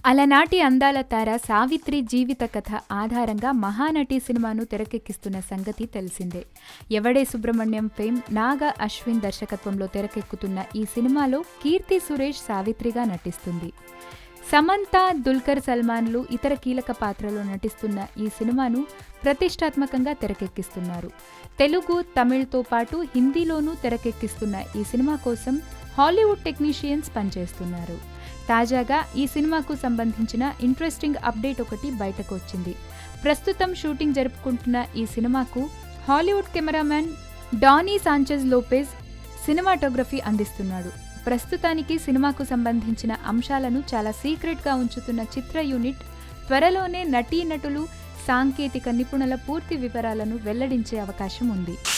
అలనాటి అందాల తార సావిత్రి జీవిత కథ ఆధారంగా మహానటి సినిమాను తెరకెక్కిస్తున్న సంగతి తెలిసిందే ఎవడే సుబ్రహ్మణ్యం ఫేమ్ నాగ అశ్విన్ దర్శకత్వంలో తెరకెక్కుతున్న ఈ సినిమాలో కీర్తి సురేష్ సావిత్రిగా నటిస్తుంది సమంత దుల్కర్ సల్మాన్లు ఇతర కీలక పాత్రలో నటిస్తున్న ఈ సినిమాను ప్రతిష్టాత్మకంగా తెరకెక్కిస్తున్నారు తెలుగు తమిళ్తో పాటు హిందీలోనూ తెరకెక్కిస్తున్న ఈ సినిమా కోసం హాలీవుడ్ టెక్నీషియన్స్ పనిచేస్తున్నారు తాజాగా ఈ సినిమాకు సంబంధించిన ఇంట్రెస్టింగ్ అప్డేట్ ఒకటి బయటకు వచ్చింది ప్రస్తుతం షూటింగ్ జరుపుకుంటున్న ఈ సినిమాకు Hollywood cameraman Danny Sanchez Lopez cinematography అందిస్తున్నాడు ప్రస్తుతానికి సినిమాకు సంబంధించిన అంశాలను చాలా సీక్రెట్గా ఉంచుతున్న చిత్ర యూనిట్ త్వరలోనే నటీనటులు సాంకేతిక నిపుణుల పూర్తి వివరాలను వెల్లడించే అవకాశం ఉంది